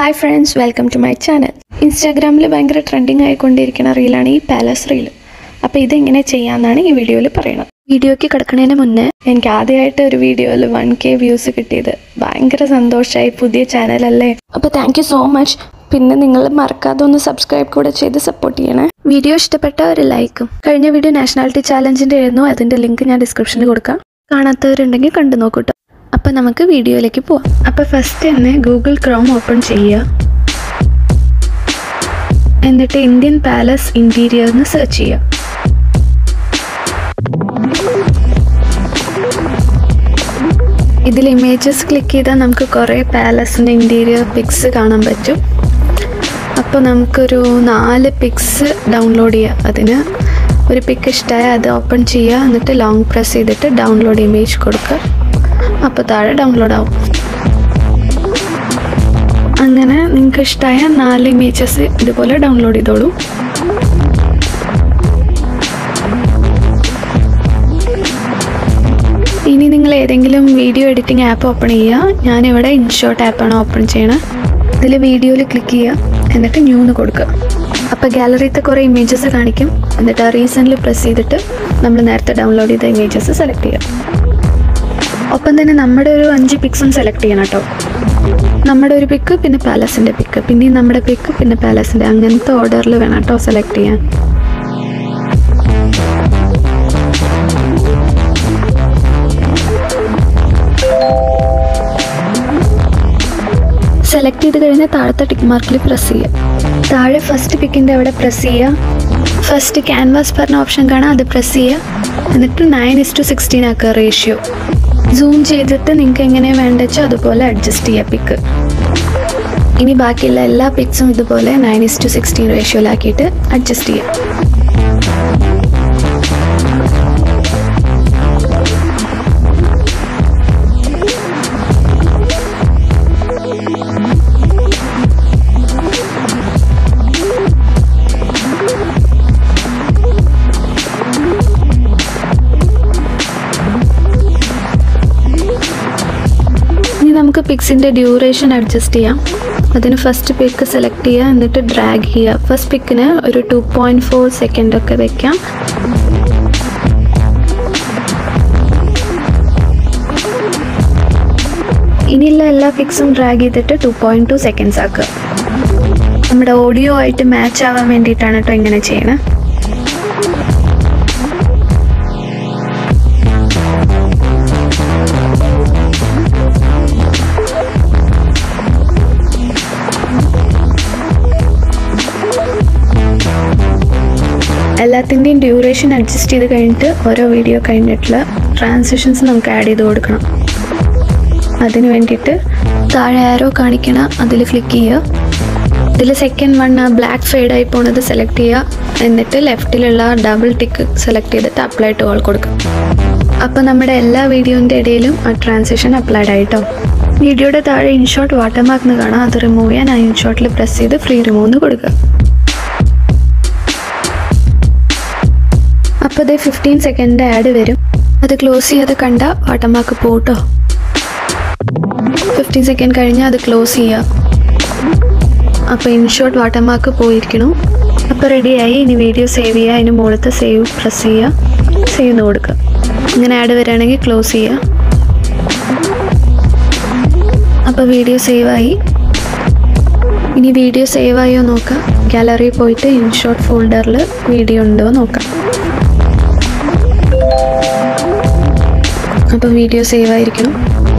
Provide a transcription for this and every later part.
hi friends welcome to my channel ഇൻസ്റ്റാഗ്രാമിൽ ഭയങ്കര trending ആയിക്കൊണ്ടിരിക്കുന്ന റീലാണ് ഈ പാലസ് റീൽ അപ്പോൾ ഇതെങ്ങനെ ചെയ്യാമെന്നാണ് ഈ വീഡിയോയിൽ പറയുന്നത് വീഡിയോയ്ക്ക് കിടക്കുന്നതിന് മുന്നേ എനിക്ക് ആദ്യമായിട്ട് ഒരു വീഡിയോയിൽ വൺ കെ വ്യൂസ് കിട്ടിയത് ഭയങ്കര സന്തോഷമായി പുതിയ ചാനലല്ലേ അപ്പോൾ താങ്ക് യു സോ മച്ച് പിന്നെ നിങ്ങൾ മറക്കാതെ ഒന്ന് സബ്സ്ക്രൈബ് കൂടെ ചെയ്ത് സപ്പോർട്ട് ചെയ്യണേ വീഡിയോ ഇഷ്ടപ്പെട്ട ഒരു ലൈക്കും കഴിഞ്ഞ വീഡിയോ നാഷണാലിറ്റി ചാലഞ്ചിൻ്റെ ആയിരുന്നു അതിൻ്റെ ലിങ്ക് ഞാൻ ഡിസ്ക്രിപ്ഷനിൽ കൊടുക്കാം കാണാത്തവരുണ്ടെങ്കിൽ കണ്ടു നോക്കൂട്ടോ അപ്പോൾ നമുക്ക് വീഡിയോയിലേക്ക് പോവാം അപ്പോൾ ഫസ്റ്റ് തന്നെ ഗൂഗിൾ ക്രോം ഓപ്പൺ ചെയ്യുക എന്നിട്ട് ഇന്ത്യൻ പാലസ് ഇൻറ്റീരിയർ എന്ന് സെർച്ച് ചെയ്യുക ഇതിൽ ഇമേജസ് ക്ലിക്ക് ചെയ്താൽ നമുക്ക് കുറേ പാലസിൻ്റെ ഇൻറ്റീരിയർ പിക്സ് കാണാൻ പറ്റും അപ്പോൾ നമുക്കൊരു നാല് പിക്സ് ഡൗൺലോഡ് ചെയ്യുക അതിന് ഒരു പിക്ക് ഇഷ്ടമായ അത് ഓപ്പൺ ചെയ്യുക എന്നിട്ട് ലോങ് പ്രസ് ചെയ്തിട്ട് ഡൗൺലോഡ് ഇമേജ് കൊടുക്കുക അപ്പോൾ താഴെ ഡൗൺലോഡ് ആവും അങ്ങനെ നിങ്ങൾക്ക് ഇഷ്ടമായ നാല് ഇമേജസ് ഇതുപോലെ ഡൗൺലോഡ് ചെയ്തോളൂ ഇനി നിങ്ങൾ ഏതെങ്കിലും വീഡിയോ എഡിറ്റിംഗ് ആപ്പ് ഓപ്പൺ ചെയ്യുക ഞാനിവിടെ ഇൻഷോട്ട് ആപ്പാണ് ഓപ്പൺ ചെയ്യണത് ഇതിൽ വീഡിയോയിൽ ക്ലിക്ക് ചെയ്യുക എന്നിട്ട് ന്യൂന്ന് കൊടുക്കുക അപ്പോൾ ഗാലറിയിലത്തെ കുറേ ഇമേജസ് കാണിക്കും എന്നിട്ട് ആ റീസണിൽ പ്രസ് ചെയ്തിട്ട് നമ്മൾ നേരത്തെ ഡൗൺലോഡ് ചെയ്ത ഇമേജസ് സെലക്ട് ചെയ്യുക ഒപ്പം തന്നെ നമ്മുടെ ഒരു അഞ്ച് പിക്സും സെലക്ട് ചെയ്യണം കേട്ടോ നമ്മുടെ ഒരു പിക്ക് പിന്നെ പാലസിൻ്റെ പിക്ക് പിന്നെയും നമ്മുടെ പിക്ക് പിന്നെ പാലസിൻ്റെ അങ്ങനത്തെ ഓർഡറിൽ വേണം കേട്ടോ സെലക്ട് ചെയ്യാൻ സെലക്ട് ചെയ്ത് കഴിഞ്ഞാൽ താഴത്തെ ടിക്ക് മാർക്കിൽ പ്രസ് ചെയ്യുക താഴെ ഫസ്റ്റ് പിക്കിൻ്റെ അവിടെ പ്രസ് ചെയ്യുക ഫസ്റ്റ് ക്യാൻവാസ് പറഞ്ഞ ഓപ്ഷൻ കാണാം അത് പ്രസ് ചെയ്യുക എന്നിട്ട് നയൻ ഇസ് ടു സിക്സ്റ്റീൻ ആക്കുക റേഷ്യോ സൂം ചെയ്തിട്ട് നിങ്ങൾക്ക് എങ്ങനെയാണ് വേണ്ട വെച്ചാൽ അതുപോലെ അഡ്ജസ്റ്റ് ചെയ്യുക പിക്ക് ഇനി ബാക്കിയുള്ള എല്ലാ പിക്സും ഇതുപോലെ നയൻ ഇസ് ടു സിക്സ്റ്റീൻ റേഷ്യോയിലാക്കിയിട്ട് അഡ്ജസ്റ്റ് ചെയ്യുക ഇനി നമുക്ക് പിക്സിൻ്റെ ഡ്യൂറേഷൻ അഡ്ജസ്റ്റ് ചെയ്യാം അതിന് ഫസ്റ്റ് പിക്ക് സെലക്ട് ചെയ്യുക എന്നിട്ട് ഡ്രാഗ് ചെയ്യുക ഫസ്റ്റ് പിക്കിന് ഒരു ടു പോയിൻറ്റ് ഫോർ സെക്കൻഡ് ഒക്കെ വെക്കാം ഇനിയുള്ള എല്ലാ പിക്സും ഡ്രാഗ് ചെയ്തിട്ട് ടു പോയിൻറ്റ് ടു സെക്കൻഡ്സ് ആക്കുക നമ്മുടെ ഓഡിയോ ആയിട്ട് മാച്ച് ആവാൻ വേണ്ടിയിട്ടാണ് കേട്ടോ ഇങ്ങനെ ചെയ്യണത് എല്ലാത്തിൻ്റെയും ഡ്യൂറേഷൻ അഡ്ജസ്റ്റ് ചെയ്ത് കഴിഞ്ഞിട്ട് ഓരോ വീഡിയോ കഴിഞ്ഞിട്ടുള്ള ട്രാൻസിഷൻസ് നമുക്ക് ആഡ് ചെയ്ത് കൊടുക്കണം അതിന് വേണ്ടിയിട്ട് താഴെ ആരോ കാണിക്കണ അതിൽ ക്ലിക്ക് ചെയ്യുക ഇതിൽ സെക്കൻഡ് വൺ ആ ബ്ലാക്ക് ഫെയ്ഡായി പോണത് സെലക്ട് ചെയ്യുക എന്നിട്ട് ലെഫ്റ്റിലുള്ള ഡബിൾ ടിക്ക് സെലക്ട് ചെയ്തിട്ട് അപ്ലൈ ടു ഓൾ കൊടുക്കുക അപ്പോൾ നമ്മുടെ എല്ലാ വീഡിയോൻ്റെ ഇടയിലും ആ ട്രാൻസിഷൻ അപ്ലൈഡ് ആയിട്ടോ വീഡിയോയുടെ താഴെ ഇൻഷോട്ട് വാട്ടർമാർക്ക് എന്ന് കാണാം അത് റിമൂവ് ചെയ്യാൻ ആ ഇൻഷോട്ടിൽ പ്രസ് ചെയ്ത് ഫ്രീ റിമൂവ് എന്ന് കൊടുക്കുക അപ്പോൾ ഇത് ഫിഫ്റ്റീൻ സെക്കൻഡ് ആഡ് വരും അത് ക്ലോസ് ചെയ്യാതെ കണ്ട വാട്ടർമാർക്ക് പോട്ടോ ഫിഫ്റ്റീൻ സെക്കൻഡ് കഴിഞ്ഞാൽ അത് ക്ലോസ് ചെയ്യുക അപ്പോൾ ഇൻഷോട്ട് വാട്ടർമാർക്ക് പോയിരിക്കണം അപ്പോൾ റെഡിയായി ഇനി വീഡിയോ സേവ് ചെയ്യുക അതിന് മുകളിലത്തെ സേവ് പ്രസ് ചെയ്യുക സേവ് എന്ന് കൊടുക്കുക ഇങ്ങനെ ആഡ് വരികയാണെങ്കിൽ ക്ലോസ് ചെയ്യുക അപ്പോൾ വീഡിയോ സേവായി ഇനി വീഡിയോ സേവായോ നോക്കാം ഗാലറിയിൽ പോയിട്ട് ഇൻഷോട്ട് ഫോൾഡറിൽ വീഡിയോ ഉണ്ടോ നോക്കാം അപ്പോൾ വീഡിയോ സേവ് ആയിരിക്കണം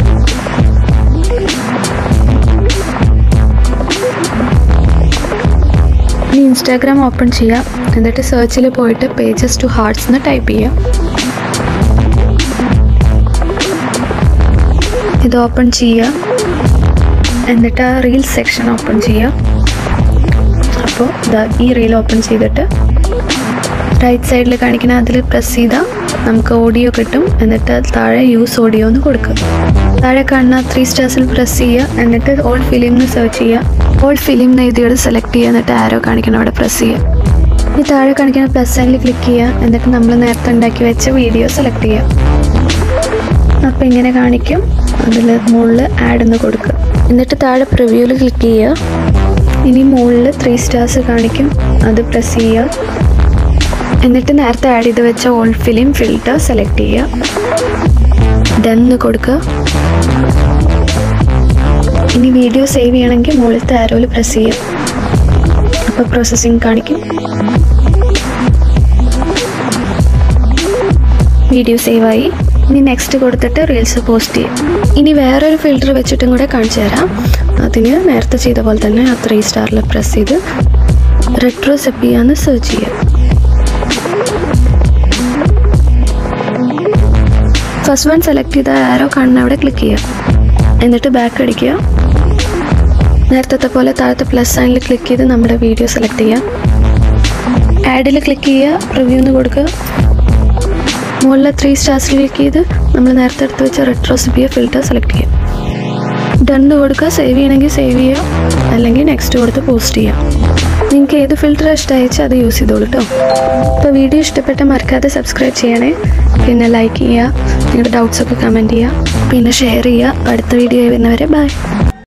ഇനി ഇൻസ്റ്റാഗ്രാം ഓപ്പൺ ചെയ്യാം എന്നിട്ട് സെർച്ചിൽ പോയിട്ട് പേജസ് ടു ഹാർട്സ് എന്ന് ടൈപ്പ് ചെയ്യാം ഇത് ഓപ്പൺ ചെയ്യുക എന്നിട്ട് ആ റീൽ സെക്ഷൻ ഓപ്പൺ ചെയ്യുക അപ്പോൾ ഇതാ ഈ റീൽ ഓപ്പൺ ചെയ്തിട്ട് റൈറ്റ് സൈഡിൽ കാണിക്കുന്ന അതിൽ പ്രസ് ചെയ്താൽ നമുക്ക് ഓഡിയോ കിട്ടും എന്നിട്ട് താഴെ യൂസ് ഓഡിയോ എന്ന് കൊടുക്കുക താഴെ കാണുന്ന ത്രീ സ്റ്റാർസിൽ പ്രസ് ചെയ്യുക എന്നിട്ട് ഓൾ ഫിലിം എന്ന് സെർച്ച് ചെയ്യുക ഓൾ ഫിലിം എന്ന് എഴുതിയോട് സെലക്ട് ചെയ്യുക എന്നിട്ട് ആരോ കാണിക്കണം അവിടെ പ്രസ് ചെയ്യുക ഈ താഴെ കാണിക്കുന്ന പ്ലസ് സൈനിൽ ക്ലിക്ക് ചെയ്യുക എന്നിട്ട് നമ്മൾ നേരത്തെ ഉണ്ടാക്കി വെച്ച വീഡിയോ സെലക്ട് ചെയ്യുക അപ്പോൾ ഇങ്ങനെ കാണിക്കും അതിൽ മുകളിൽ ആഡ് എന്ന് കൊടുക്കുക എന്നിട്ട് താഴെ പ്രിവ്യൂവിൽ ക്ലിക്ക് ചെയ്യുക ഇനി മുകളിൽ ത്രീ സ്റ്റാർസ് കാണിക്കും അത് പ്രസ് ചെയ്യുക എന്നിട്ട് നേരത്തെ ആഡ് ചെയ്ത് വെച്ച ഓൾഡ് ഫിലിം ഫിൽറ്റർ സെലക്ട് ചെയ്യുക ഡെന്ന് കൊടുക്കുക ഇനി വീഡിയോ സേവ് ചെയ്യണമെങ്കിൽ മുകളിലത്തെ ആരോയിൽ പ്രസ് ചെയ്യുക അപ്പോൾ പ്രോസസ്സിങ് കാണിക്കും വീഡിയോ സേവായി ഇനി നെക്സ്റ്റ് കൊടുത്തിട്ട് റീൽസ് പോസ്റ്റ് ചെയ്യും ഇനി വേറൊരു ഫിൽറ്റർ വെച്ചിട്ടും കൂടെ കാണിച്ചു തരാം അതിന് നേരത്തെ ചെയ്ത പോലെ തന്നെ ആ ത്രീ സ്റ്റാറിൽ പ്രസ് ചെയ്ത് റെട്രോ സെപ്പിയാന്ന് സെർച്ച് ചെയ്യുക ഫസ്റ്റ് വൺ സെലക്ട് ചെയ്ത ആരോ കാണുന്ന അവിടെ ക്ലിക്ക് ചെയ്യുക എന്നിട്ട് ബാക്ക് അടിക്കുക നേരത്തെ പോലെ താഴത്തെ പ്ലസ് സൈനിൽ ക്ലിക്ക് ചെയ്ത് നമ്മുടെ വീഡിയോ സെലക്ട് ചെയ്യുക ആഡിൽ ക്ലിക്ക് ചെയ്യുക റിവ്യൂന്ന് കൊടുക്കുക മുകളിലെ ത്രീ സ്റ്റാർസിൽ ക്ലിക്ക് ചെയ്ത് നമ്മൾ നേരത്തെ എടുത്ത് വെച്ച റെട്രോസിപ്പിയ ഫിൽറ്റർ സെലക്ട് ചെയ്യുക ഡണ്ണ് കൊടുക്കുക സേവ് ചെയ്യണമെങ്കിൽ സേവ് ചെയ്യുക അല്ലെങ്കിൽ നെക്സ്റ്റ് കൊടുത്ത് പോസ്റ്റ് ചെയ്യുക നിങ്ങൾക്ക് ഏത് ഫിൽറ്റർ ഇഷ്ടമായിച്ചാൽ അത് യൂസ് ചെയ്തോളൂ കേട്ടോ അപ്പോൾ വീഡിയോ ഇഷ്ടപ്പെട്ട മറക്കാതെ സബ്സ്ക്രൈബ് ചെയ്യണേ പിന്നെ ലൈക്ക് ചെയ്യുക നിങ്ങളുടെ ഡൗട്ട്സൊക്കെ കമൻറ്റ് ചെയ്യുക പിന്നെ ഷെയർ ചെയ്യുക അടുത്ത വീഡിയോ വരുന്നവരെ ബൈ